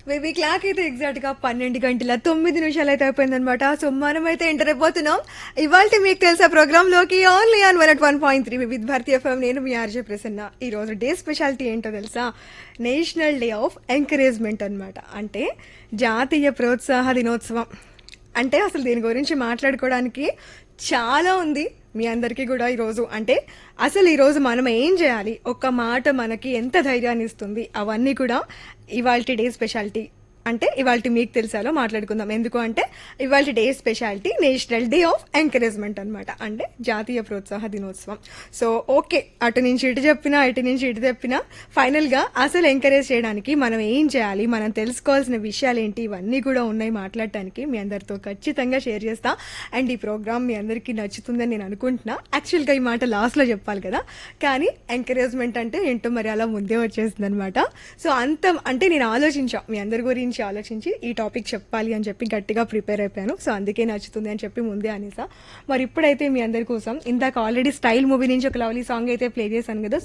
baby clock అయితే exact గా పన్నెండు గంటల తొమ్మిది నిమిషాలు అయితే అయిపోయిందనమాట సో మనం అయితే ఎంటర్ అయిపోతున్నాం ఇవాళ మీకు తెలుసా ప్రోగ్రామ్ లోకి only on one one point three వివిధ భారతీయ ఎఫ్ఎం నేను మీ ఆర్జే ప్రసన్న ఈ రోజు డే స్పెషాలిటీ ఏంటో తెలుసా నేషనల్ డే ఆఫ్ ఎంకరేజ్మెంట్ అన్నమాట అంటే జాతీయ ప్రోత్సాహ దినోత్సవం అంటే అసలు దీని గురించి మాట్లాడుకోవడానికి చాలా ఉంది మీ అందరికీ కూడా ఈరోజు అంటే అసలు ఈరోజు మనం ఏం చేయాలి ఒక్క మాట మనకి ఎంత ధైర్యాన్ని ఇస్తుంది అవన్నీ కూడా ఇవాళ డే స్పెషాలిటీ అంటే ఇవాళ మీకు తెలుసాలో మాట్లాడుకుందాం ఎందుకు అంటే ఇవాళ day speciality national day of encouragement అనమాట అంటే జాతీయ ప్రోత్సాహ దినోత్సవం సో ఓకే అటు నుంచి ఇటు చెప్పినా ఇటు నుంచి ఇటు చెప్పినా ఫైనల్గా అసలు ఎంకరేజ్ చేయడానికి మనం ఏం చేయాలి మనం తెలుసుకోవాల్సిన విషయాలు ఏంటి ఇవన్నీ కూడా ఉన్నాయి మాట్లాడటానికి మీ అందరితో ఖచ్చితంగా షేర్ చేస్తా అండ్ ఈ ప్రోగ్రామ్ మీ అందరికీ నచ్చుతుందని నేను అనుకుంటున్నా యాక్చువల్గా ఈ మాట లాస్ట్లో చెప్పాలి కదా కానీ ఎంకరేజ్మెంట్ అంటే ఏంటో మరి అలా ముందే వచ్చేసింది అనమాట సో అంత అంటే నేను ఆలోచించా మీ అందరి గురించి ఆలోచించి ఈ టాపిక్ చెప్పాలి అని చెప్పి గట్టిగా ప్రిపేర్ అయిపోయాను సో అందుకే నచ్చుతుంది అని చెప్పి ముందే అనేసా మరి ఇప్పుడైతే మీ అందరి కోసం ఇందాక ఆల్రెడీ స్టైల్ మూవీ నుంచి ఒక లవ్లీ సాంగ్ అయితే ప్లే చేశాను కదా